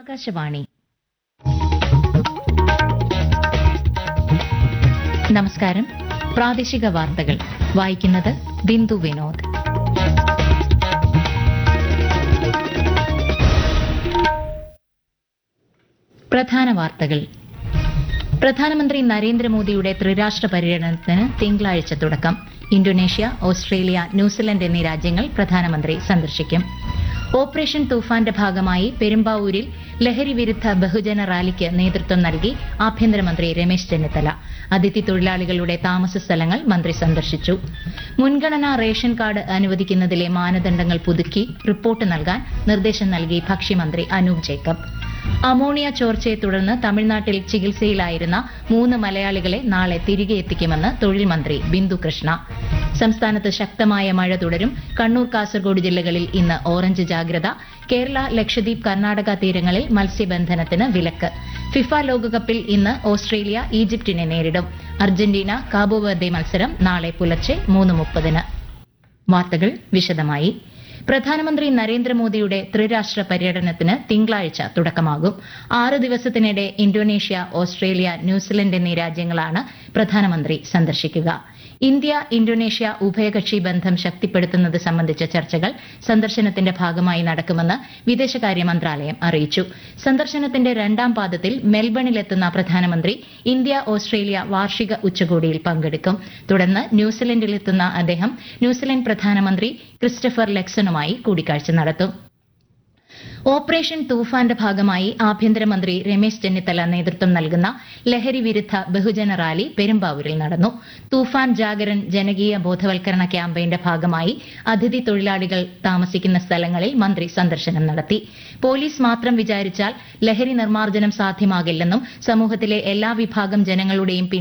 ആകാശവാണി നമസ്കാരം പ്രാദേശിക വാർത്തകൾ വായിക്കുന്നത് ബിന്ദു വിനോദ് പ്രധാന വാർത്തകൾ പ്രധാനമന്ത്രി നരേന്ദ്രമോദിയുടെ ത്രിരാഷ്ട്ര പര്യടനത്തിന് തിങ്കളാഴ്ച തുടക്കം ഇന്തോനേഷ്യ ഓസ്ട്രേലിയ ന്യൂസിലൻഡ് എന്നീ രാജ്യങ്ങൾ പ്രധാനമന്ത്രി സന്ദർശിക്കും ഓപ്പറേഷൻ തൂഫാന്റെ ഭാഗമായി പെരുമ്പാവൂരിൽ ലഹരി വിരുദ്ധ ബഹുജന റാലിക്ക് നേതൃത്വം നൽകി ആഭ്യന്തരമന്ത്രി രമേശ് ചെന്നിത്തല അതിഥി തൊഴിലാളികളുടെ താമസ സ്ഥലങ്ങൾ മന്ത്രി സന്ദർശിച്ചു മുൻഗണനാ റേഷൻ കാർഡ് അനുവദിക്കുന്നതിലെ മാനദണ്ഡങ്ങൾ പുതുക്കി റിപ്പോർട്ട് നൽകാൻ നിർദ്ദേശം നൽകി ഭക്ഷ്യമന്ത്രി അനൂപ് ജേക്കബ് അമോണിയ ചോർച്ചയെ തുടർന്ന് തമിഴ്നാട്ടിൽ ചികിത്സയിലായിരുന്ന മൂന്ന് മലയാളികളെ നാളെ തിരികെ എത്തിക്കുമെന്ന് തൊഴിൽ മന്ത്രി ബിന്ദു കൃഷ്ണ സംസ്ഥാനത്ത് ശക്തമായ മഴ തുടരും കണ്ണൂർ കാസർഗോഡ് ജില്ലകളിൽ ഇന്ന് ഓറഞ്ച് ജാഗ്രത കേരള ലക്ഷദ്വീപ് കർണാടക തീരങ്ങളിൽ മത്സ്യബന്ധനത്തിന് വിലക്ക് ഫിഫ ലോകകപ്പിൽ ഇന്ന് ഓസ്ട്രേലിയ ഈജിപ്തിനെ നേരിടും അർജന്റീന കാബോവർദെ മത്സരം നാളെ പുലർച്ചെ മൂന്ന് മുപ്പതിന് വാർത്തകൾ വിശദമായി പ്രധാനമന്ത്രി നരേന്ദ്രമോദിയുടെ ത്രിരാഷ്ട്ര പര്യടനത്തിന് തിങ്കളാഴ്ച തുടക്കമാകും ആറ് ദിവസത്തിനിടെ ഇന്തോനേഷ്യ ഓസ്ട്രേലിയ ന്യൂസിലൻഡ് എന്നീ രാജ്യങ്ങളാണ് പ്രധാനമന്ത്രി സന്ദർശിക്കുക ഇന്ത്യ ഇന്തോനേഷ്യ ഉഭയകക്ഷി ബന്ധം ശക്തിപ്പെടുത്തുന്നത് സംബന്ധിച്ച ചർച്ചകൾ സന്ദർശനത്തിന്റെ ഭാഗമായി നടക്കുമെന്ന് വിദേശകാര്യ മന്ത്രാലയം അറിയിച്ചു സന്ദർശനത്തിന്റെ രണ്ടാം പാദത്തിൽ മെൽബണിലെത്തുന്ന പ്രധാനമന്ത്രി ഇന്ത്യ ഓസ്ട്രേലിയ വാർഷിക ഉച്ചകോടിയിൽ പങ്കെടുക്കും തുടർന്ന് ന്യൂസിലൻഡിലെത്തുന്ന അദ്ദേഹം ന്യൂസിലൻഡ് പ്രധാനമന്ത്രി ക്രിസ്റ്റഫർ ലെക്സണുമായി കൂടിക്കാഴ്ച നടത്തും ഓപ്പറേഷൻ തൂഫാന്റെ ഭാഗമായി ആഭ്യന്തരമന്ത്രി രമേശ് ചെന്നിത്തല നേതൃത്വം നൽകുന്ന ലഹരി വിരുദ്ധ ബഹുജന റാലി പെരുമ്പാവൂരിൽ നടന്നു തൂഫാൻ ജാഗരൻ ജനകീയ ബോധവൽക്കരണ ക്യാമ്പയിന്റെ ഭാഗമായി അതിഥി തൊഴിലാളികൾ താമസിക്കുന്ന സ്ഥലങ്ങളിൽ മന്ത്രി സന്ദർശനം നടത്തി പോലീസ് മാത്രം വിചാരിച്ചാൽ ലഹരി നിർമ്മാർജ്ജനം സാധ്യമാകില്ലെന്നും സമൂഹത്തിലെ എല്ലാ വിഭാഗം ജനങ്ങളുടെയും